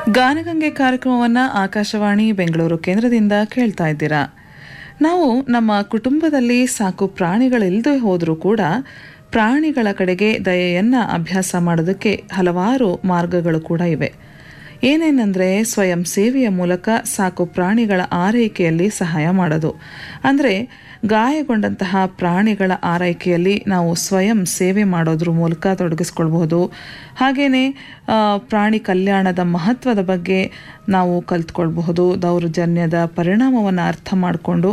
ಗಾನಗಂಗೆ ಕಾರ್ಯಕ್ರಮವನ್ನು ಆಕಾಶವಾಣಿ ಬೆಂಗಳೂರು ಕೇಂದ್ರದಿಂದ ಕೇಳ್ತಾ ಇದ್ದೀರಾ ನಾವು ನಮ್ಮ ಕುಟುಂಬದಲ್ಲಿ ಸಾಕು ಪ್ರಾಣಿಗಳಿಲ್ಲದೆ ಹೋದರೂ ಕೂಡ ಪ್ರಾಣಿಗಳ ಕಡೆಗೆ ದಯೆಯನ್ನು ಅಭ್ಯಾಸ ಮಾಡೋದಕ್ಕೆ ಹಲವಾರು ಮಾರ್ಗಗಳು ಕೂಡ ಇವೆ ಏನೇನೆಂದರೆ ಸ್ವಯಂ ಸೇವೆಯ ಮೂಲಕ ಸಾಕು ಪ್ರಾಣಿಗಳ ಆರೈಕೆಯಲ್ಲಿ ಸಹಾಯ ಮಾಡೋದು ಅಂದರೆ ಗಾಯಗೊಂಡಂತಹ ಪ್ರಾಣಿಗಳ ಆರೈಕೆಯಲ್ಲಿ ನಾವು ಸ್ವಯಂ ಸೇವೆ ಮಾಡೋದ್ರ ಮೂಲಕ ತೊಡಗಿಸ್ಕೊಳ್ಬಹುದು ಹಾಗೆಯೇ ಪ್ರಾಣಿ ಕಲ್ಯಾಣದ ಮಹತ್ವದ ಬಗ್ಗೆ ನಾವು ಕಲ್ತ್ಕೊಳ್ಬಹುದು ದೌರ್ಜನ್ಯದ ಪರಿಣಾಮವನ್ನು ಅರ್ಥ ಮಾಡಿಕೊಂಡು